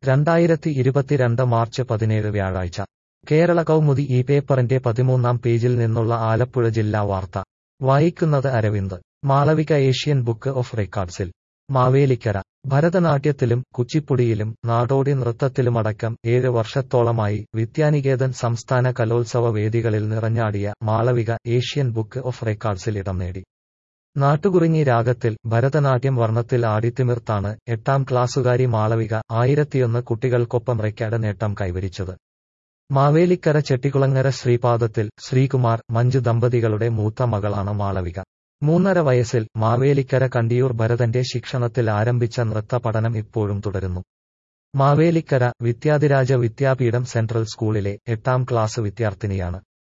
രണ്ടായിരത്തി ഇരുപത്തിരണ്ട് മാർച്ച് പതിനേഴ് വ്യാഴാഴ്ച കേരള കൗമുദി ഈ പേപ്പറിന്റെ പതിമൂന്നാം പേജിൽ നിന്നുള്ള ആലപ്പുഴ ജില്ലാ വാർത്ത വായിക്കുന്നത് Aravind Malavika Asian book of റെക്കോർഡ്സിൽ മാവേലിക്കര ഭരതനാട്യത്തിലും കുച്ചിപ്പുടിയിലും നാടോടി നൃത്തത്തിലുമടക്കം ഏഴ് വർഷത്തോളമായി വിദ്യാനികേതൻ സംസ്ഥാന കലോത്സവ വേദികളിൽ നിറഞ്ഞാടിയ മാളവിക ഏഷ്യൻ ബുക്ക് ഓഫ് റെക്കോർഡ്സിൽ ഇടം നേടി നാട്ടുകുറിഞ്ഞി രാഗത്തിൽ ഭരതനാട്യം വർണ്ണത്തിൽ ആടിത്തിമിർത്താണ് എട്ടാം ക്ലാസ്സുകാരി മാളവിക ആയിരത്തിയൊന്ന് കുട്ടികൾക്കൊപ്പം റെക്കോർഡ് നേട്ടം കൈവരിച്ചത് മാവേലിക്കര ചെട്ടികുളങ്ങര ശ്രീപാദത്തിൽ ശ്രീകുമാർ മഞ്ജു ദമ്പതികളുടെ മൂത്ത മകളാണ് മാളവിക മൂന്നര വയസ്സിൽ മാവേലിക്കര കണ്ടിയൂർ ഭരതന്റെ ശിക്ഷണത്തിൽ ആരംഭിച്ച നൃത്ത പഠനം ഇപ്പോഴും തുടരുന്നു മാവേലിക്കര വിദ്യാധിരാജ വിദ്യാപീഠം സെൻട്രൽ സ്കൂളിലെ എട്ടാം ക്ലാസ് വിദ്യാർത്ഥിനിയാണ്